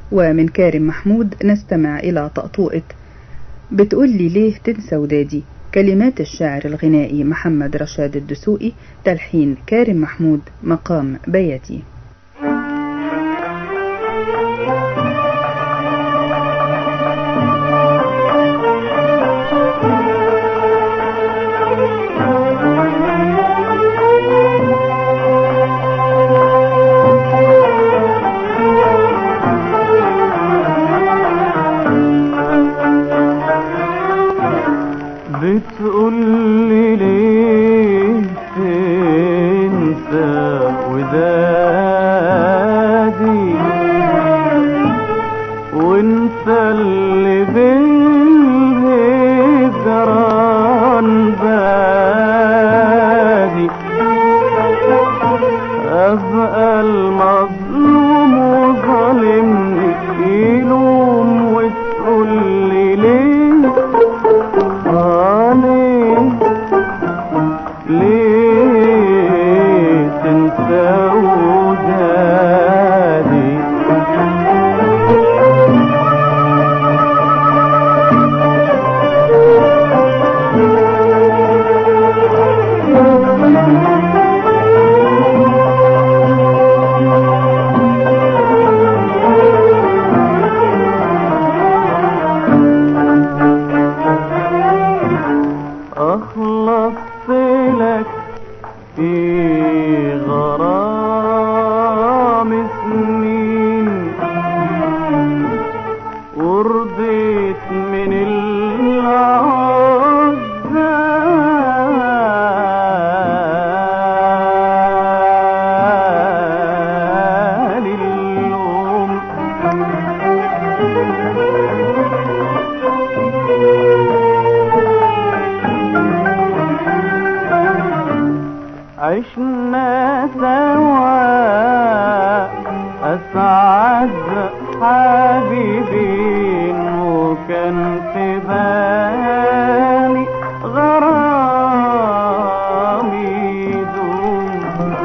ومن كارم محمود نستمع إلى طقطوقة بتقول لي ليه تنسى ودادي كلمات الشاعر الغنائي محمد رشاد الدسوقي تلحين كارم محمود مقام بياتي بتقول لي ليه تنسى ودادي وانت اللي بالهجران بادي ابقى المظلوم وظالمني يلوم وتقول لي ليه عليه ليه تنسى ودادي أخلصت لك في غرام سنين ورضيت من العزال اليوم عشنا سوا أسعد حبيبين وكان في بالي غرامي يدوم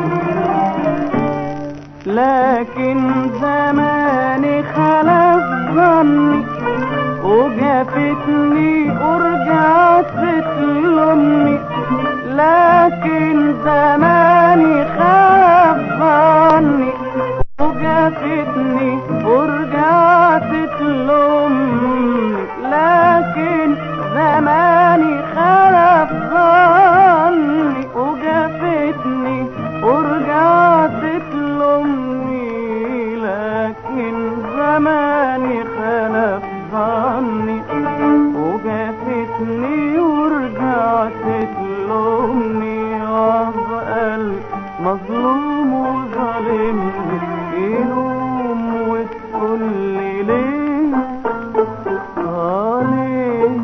لكن زماني خلف ظني وجافتني ورجعت تلومني لكن زماني خاف ظني وجافتني ورجعت تلومني لكن زماني خلف ظني وجافتني ورجعت تلومني لكن زماني خلف ظني وجافتني ورجعت تلومني وابقى المظلوم وظالمني يلوم وتقول لي ليه آه ليه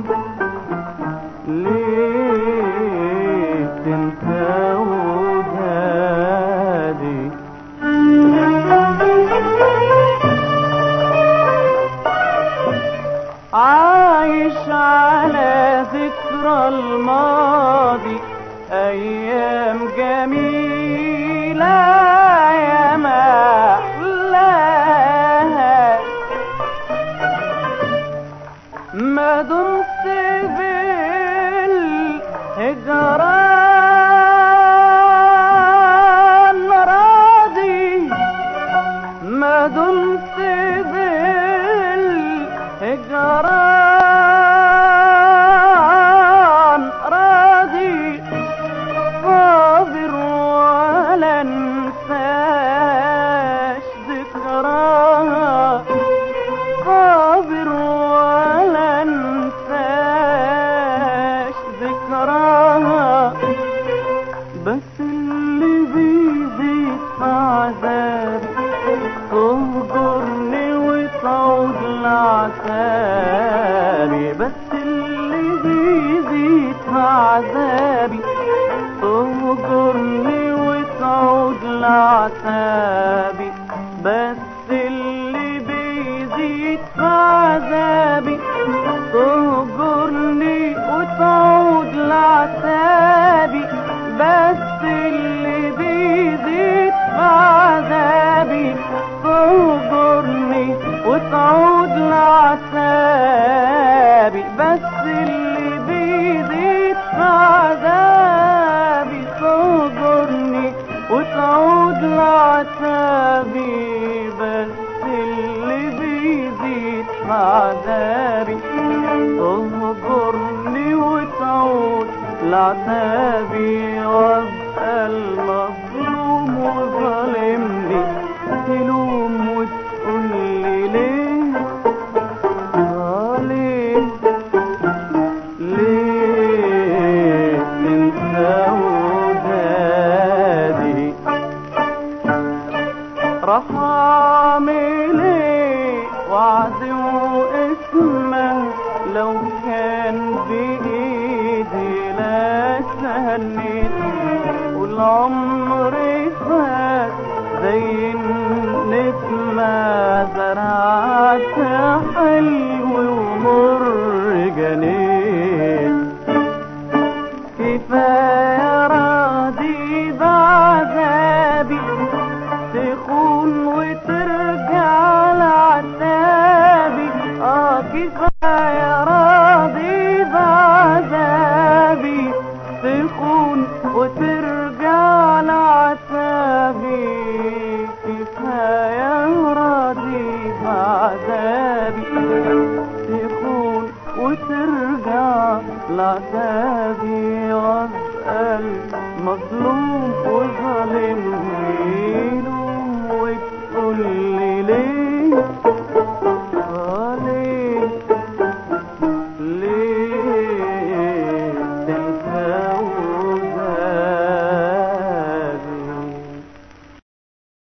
ليه تنسى ودادي عايش على ذكرى الماضي أيام جميلة يا ما أحلاها ما دمت بالهجران راضي ما دمت بالهجران راضي صابر ولا انساش ذكراها صابر ولا انساش ذكراها بس اللي بيزيد في عذابي تهجرني وتعود لعذابي بس اللي بيزيد في عذابي تهجرني وتعود لعذابي بس اللي بيزيد في عذابي تهجرني وتعود لعذابي بس اللي بيزيد في عذابي تهجرني وتعود لعتابي وابقى المظلوم وظالمني تلوم وتقول لي ليه آه ليه ليه تنسى ودادي راح اعمل ايه وعد واسمه لو كان بايدي لا سهنيت والعمر فات زي النسمة زرعت حلو ومر جنيت كفاية راضي بعذابي تخون وترجع لعتابي اه كفاية راضي بعذابي تخون وترجع لعتابي كفاية راضي بعذابي تخون وترجع لعتابي